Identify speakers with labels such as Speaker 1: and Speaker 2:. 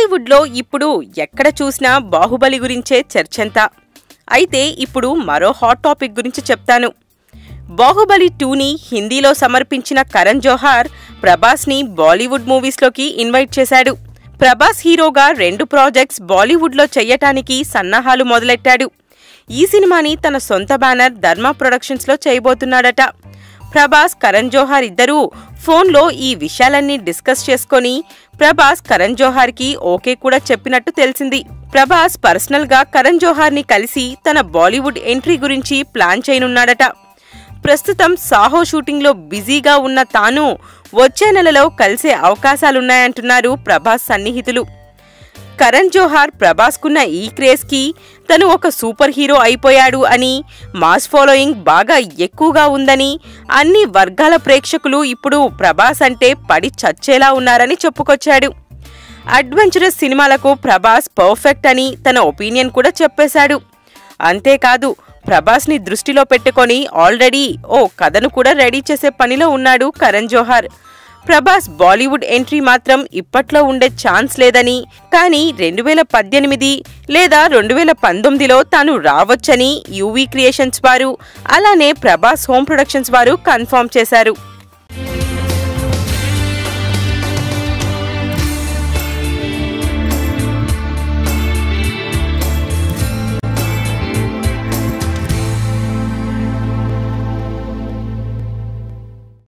Speaker 1: బాలీవుడ్లో ఇప్పుడు ఎక్కడ చూసినా బాహుబలి గురించే చర్చంతా అయితే ఇప్పుడు మరో హాట్ టాపిక్ గురించి చెప్తాను బాహుబలి టూని హిందీలో సమర్పించిన కరణ్ జోహార్ ప్రభాస్ని బాలీవుడ్ మూవీస్లోకి ఇన్వైట్ చేశాడు ప్రభాస్ హీరోగా రెండు ప్రాజెక్ట్స్ బాలీవుడ్లో చెయ్యటానికి సన్నాహాలు మొదలెట్టాడు ఈ సినిమాని తన సొంత బ్యానర్ ధర్మ ప్రొడక్షన్స్లో చేయబోతున్నాడట ప్రభాస్ కరణ్ జోహార్ ఇద్దరూ ఫోన్లో ఈ విషయాలన్నీ డిస్కస్ చేసుకొని ప్రభాస్ కరణ్ జోహార్కి ఓకే కూడా చెప్పినట్టు తెలిసింది ప్రభాస్ పర్సనల్గా కరణ్ జోహార్ని కలిసి తన బాలీవుడ్ ఎంట్రీ గురించి ప్లాన్ చేయనున్నాడట ప్రస్తుతం సాహో షూటింగ్లో బిజీగా ఉన్న తాను వచ్చే నెలలో కలిసే అవకాశాలున్నాయంటున్నారు ప్రభాస్ సన్నిహితులు కరణ్ జోహార్ ప్రభాస్కున్న ఈ క్రేజ్కి తను ఒక సూపర్ హీరో అయిపోయాడు అని మాస్ ఫాలోయింగ్ బాగా ఎక్కువగా ఉందని అన్ని వర్గాల ప్రేక్షకులు ఇప్పుడు ప్రభాస్ అంటే పడి చచ్చేలా ఉన్నారని చెప్పుకొచ్చాడు అడ్వెంచరస్ సినిమాలకు ప్రభాస్ పర్ఫెక్ట్ అని తన ఒపీనియన్ కూడా చెప్పేశాడు అంతేకాదు ప్రభాస్ని దృష్టిలో పెట్టుకొని ఆల్రెడీ ఓ కథను కూడా రెడీ చేసే పనిలో ఉన్నాడు కరణ్ జోహార్ ప్రభాస్ బాలీవుడ్ ఎంట్రీ మాత్రం ఇప్పట్లో ఉండే ఛాన్స్ లేదని కానీ రెండు వేల పద్దెనిమిది లేదా రెండు వేల పంతొమ్మిదిలో తాను రావచ్చని యూవీ క్రియేషన్స్ వారు అలానే ప్రభాస్ హోమ్ ప్రొడక్షన్స్ వారు కన్ఫర్మ్ చేశారు